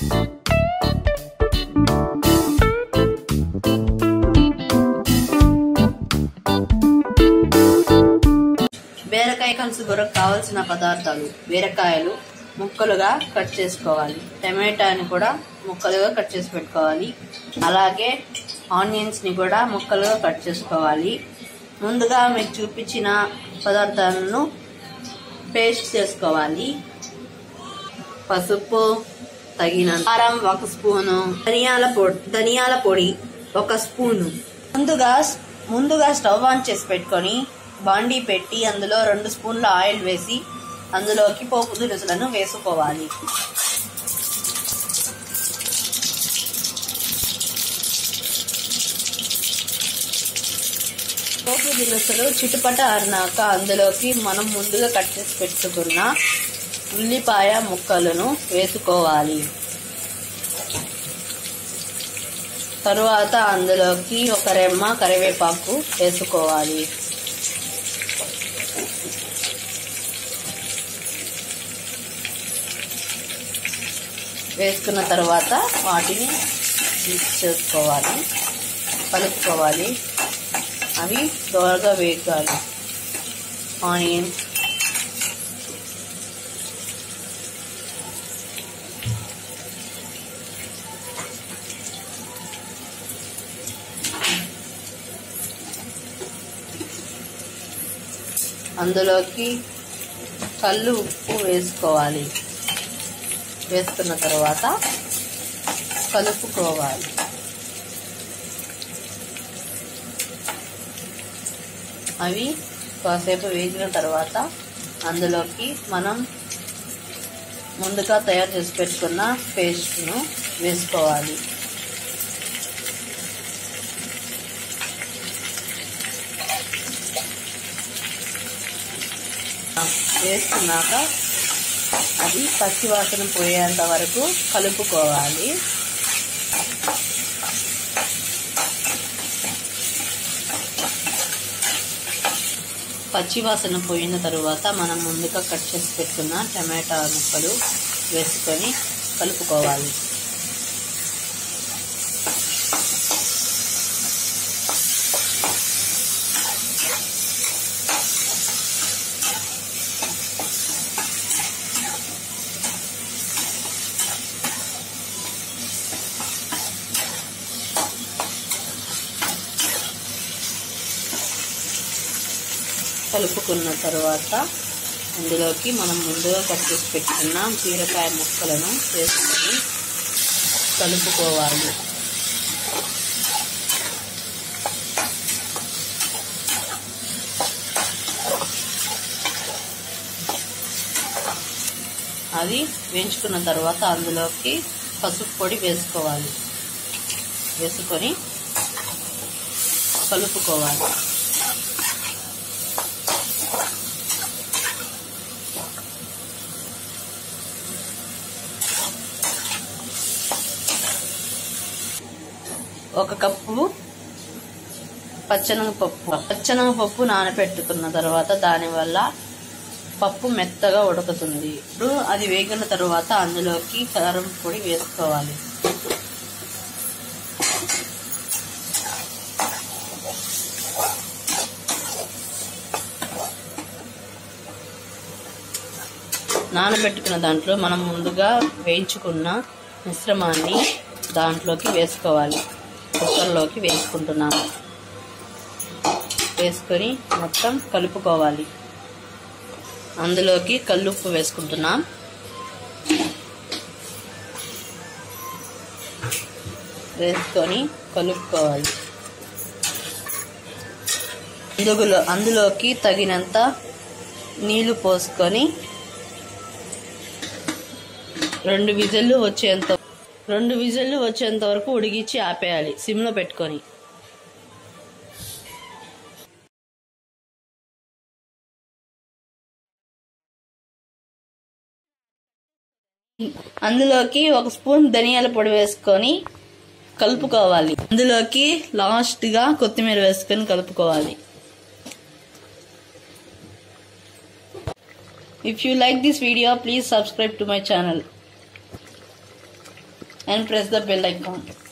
బీరకాయ కలుసు కూరకు కావలసిన పదార్థాలు బీరకాయలు ముక్కలుగా కట్ చేసుకోవాలి టమాటాని కూడా ముక్కలుగా కట్ చేసి పెట్టుకోవాలి అలాగే ఆనియన్స్ ని కూడా ముక్కలుగా కట్ చేసుకోవాలి ముందుగా మీకు చూపించిన పదార్థాలను పేస్ట్ చేసుకోవాలి పసుపు తగిన కారం ఒక స్పూను ధనియాల పొడి ధనియాల పొడి ఒక స్పూను ముందుగా ముందుగా స్టవ్ ఆన్ చేసి పెట్టుకొని బాండీ పెట్టి అందులో రెండు స్పూన్ల ఆయిల్ వేసి అందులోకి పోపు దినుసులను వేసుకోవాలి పోపు దినుసులు చిటుపట ఆరినాక అందులోకి మనం ముందుగా కట్ చేసి పెట్టుకున్న ఉల్లిపాయ ముక్కలను వేసుకోవాలి తరువాత అందులోకి ఒక రెమ్మ కరివేపాకు వేసుకోవాలి వేసుకున్న తర్వాత వాటిని మిక్స్ చేసుకోవాలి కలుపుకోవాలి అవి దోరగా వేగాలి ఆనియన్ అందులోకి కళ్ళు ఉప్పు వేసుకోవాలి వేసుకున్న తర్వాత కలుపుకోవాలి అవి కాసేపు వేగిన తర్వాత అందులోకి మనం ముందుగా తయారు చేసి పెట్టుకున్న పేస్ట్ను వేసుకోవాలి వేసుకున్నాక అది పచ్చివాసన పోయేంత వరకు కలుపుకోవాలి పచ్చివాసన పోయిన తరువాత మనం ముందుగా కట్ చేసి పెట్టుకున్న టమాటా ముక్కలు వేసుకొని కలుపుకోవాలి కలుపుకున్న తర్వాత అందులోకి మనం ముందుగా కట్ చేసి పెట్టుకున్న బీరకాయ ముక్కలను వేసుకొని కలుపుకోవాలి అది వేయించుకున్న తర్వాత అందులోకి పసుపు పొడి వేసుకోవాలి వేసుకొని కలుపుకోవాలి ఒక కప్పు పచ్చనగపప్పు పచ్చనగపప్పు నానబెట్టుకున్న తర్వాత దానివల్ల పప్పు మెత్తగా ఉడుకుతుంది ఇప్పుడు అది వేగిన తర్వాత అందులోకి కారం పొడి వేసుకోవాలి నానబెట్టుకున్న దాంట్లో మనం ముందుగా వేయించుకున్న మిశ్రమాన్ని దాంట్లోకి వేసుకోవాలి కుక్కర్లోకి వేసుకుంటున్నాము వేసుకొని మొత్తం కలుపుకోవాలి అందులోకి కల్లుప్పు వేసుకుంటున్నాం వేసుకొని కలుపుకోవాలి అందులో అందులోకి తగినంత నీళ్లు పోసుకొని రెండు విజిల్లు వచ్చేంత రెండు విజిల్లు వచ్చేంత వరకు ఉడిగించి ఆపేయాలి సిమ్లో పెట్టుకొని అందులోకి ఒక స్పూన్ ధనియాల పొడి వేసుకొని కలుపుకోవాలి అందులోకి లాస్ట్గా కొత్తిమీర వేసుకొని కలుపుకోవాలి If you like this video, please subscribe to my channel. and press the bell icon.